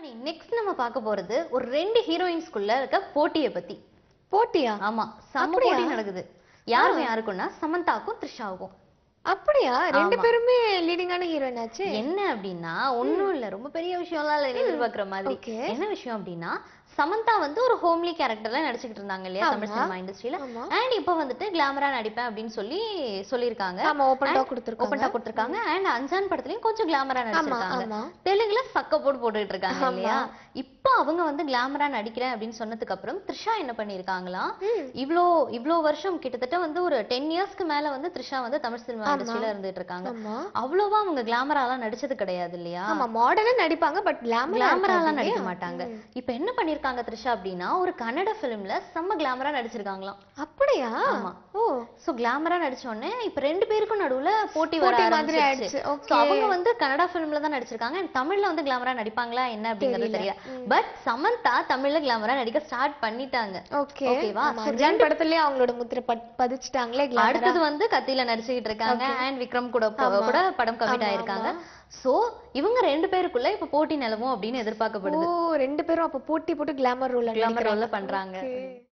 Kalyani next நம்ம பார்க்க போறது ஒரு ரெண்டு ஹீரோயின்ஸ்குள்ள இருக்க போட்டியை பத்தி போட்டியா ஆமா செம்ம அப்படியா? போட்டி நடக்குது யாருக்கும் யாருக்கும்னா சமந்தாக்கும் த்ரிஷாவுக்கும் அப்படியா ரெண்டு ஆமா. பேருமே லீடிங்கான ஹீரோயின் ஆச்சு என்ன அப்படின்னா ஒண்ணும் இல்ல ரொம்ப பெரிய விஷயம்லாம் இல்ல எதிர்பார்க்கிற மாதிரி Okay. என்ன விஷயம் அப்படின்னா சமந்தா வந்து ஒரு ஹோம்லி கேரக்டர்ல நடிச்சுக்கிட்டு இருந்தாங்க இல்லையா தமிழ் ஆமா. சினிமா இண்டஸ்ட்ரியில ஆமா அண்ட் இப்போ வந்துட்டு கிளாமரா நடிப்பேன் அப்படின்னு சொல்லி சொல்லியிருக்காங்க ஆமா ஓபன் டாக் ஓப்பன் கொடுத்துருக்காங்க டாக் கொடுத்துருக்காங்க அண்ட் அஞ்சான் படத்துலயும் கொஞ்சம் கிளாமரா ஆமா நடிச்சிருக்காங்க ஆமா தெலுங்குல சக்க போட்டு போட்டுட்டு இருக்காங்க ஆமா. இல்லையா இப்போ அவங்க வந்து கிளாமரா நடிக்கிறேன் அப்படின்னு சொன்னதுக்கு அப்புறம் த்ரிஷா என்ன பண்ணிருக்காங்களாம் ம். இவ்ளோ இவ்ளோ வருஷம் கிட்டத்தட்ட வந்து ஒரு டென் இயர்ஸ்க்கு மேல வந்து த்ரிஷா வந்து தமிழ் சினிமா ஆமா. இண்டஸ்ட்ரியில இருந்துட்டு இருக்காங்க ஆமா அவ்வளவா அவங்க கிளாமராலாம் நடிச்சது கிடையாது இல்லையா ஆமா மாடர்னா நடிப்பாங்க பட் கிளாமர் கிளாமராலாம் நடிக்க மாட்டாங்க இப்ப என்ன பண்ணிருக்காங்க த்ரிஷா அப்படின்னா ஒரு கன்னட பிலிம்ல செம்ம கிளாமரா நடிச்சிருக்காங்களாம் அப்படியா ஆமா. ஓ சோ கிளாமரா நடிச்ச உடனே இப்ப ரெண்டு பேருக்கும் நடுவுல போட்டி வர போட்டி மாதிரி ஆரம்பிச்சிருச்சு ஆயிடுச்சு So, ஓகே அவங்க வந்து கன்னடா பிலிம்ல தான் நடிச்சிருக்காங்க and தமிழ்ல வந்து கிளாமரா நடிப்பாங்களா என்ன அப்படிங்கறது தெரியல. தெரியல ம். பட் சமந்தா தமிழ்ல கிளாமரா நடிக்க ஸ்டார்ட் பண்ணிட்டாங்க ஓகே ஓகேவா? ஆமா So, அஞ்சான் படத்துலயே அவங்களோட முத்திரை பட்- பதிச்சுட்டாங்களே glamour-ஆ. அடுத்தது வந்து கத்தியில நடிச்சுக்கிட்டு இருக்காங்க அண்ட் விக்ரம் கூட ப- ஆமா. கூட படம் கமிட் ஆமா, ஆயிருக்காங்க ஆமா. சோ இவங்க ரெண்டு பேருக்குள்ள இப்ப போட்டி நிலவும் அப்படின்னு ஓ எதிர்பார்க்கப்படுது ரெண்டு பேரும் அப்ப போட்டி போட்டு கிளாமர் ரோல் கிளாமர் ரோல்ல பண்றாங்க ஓகே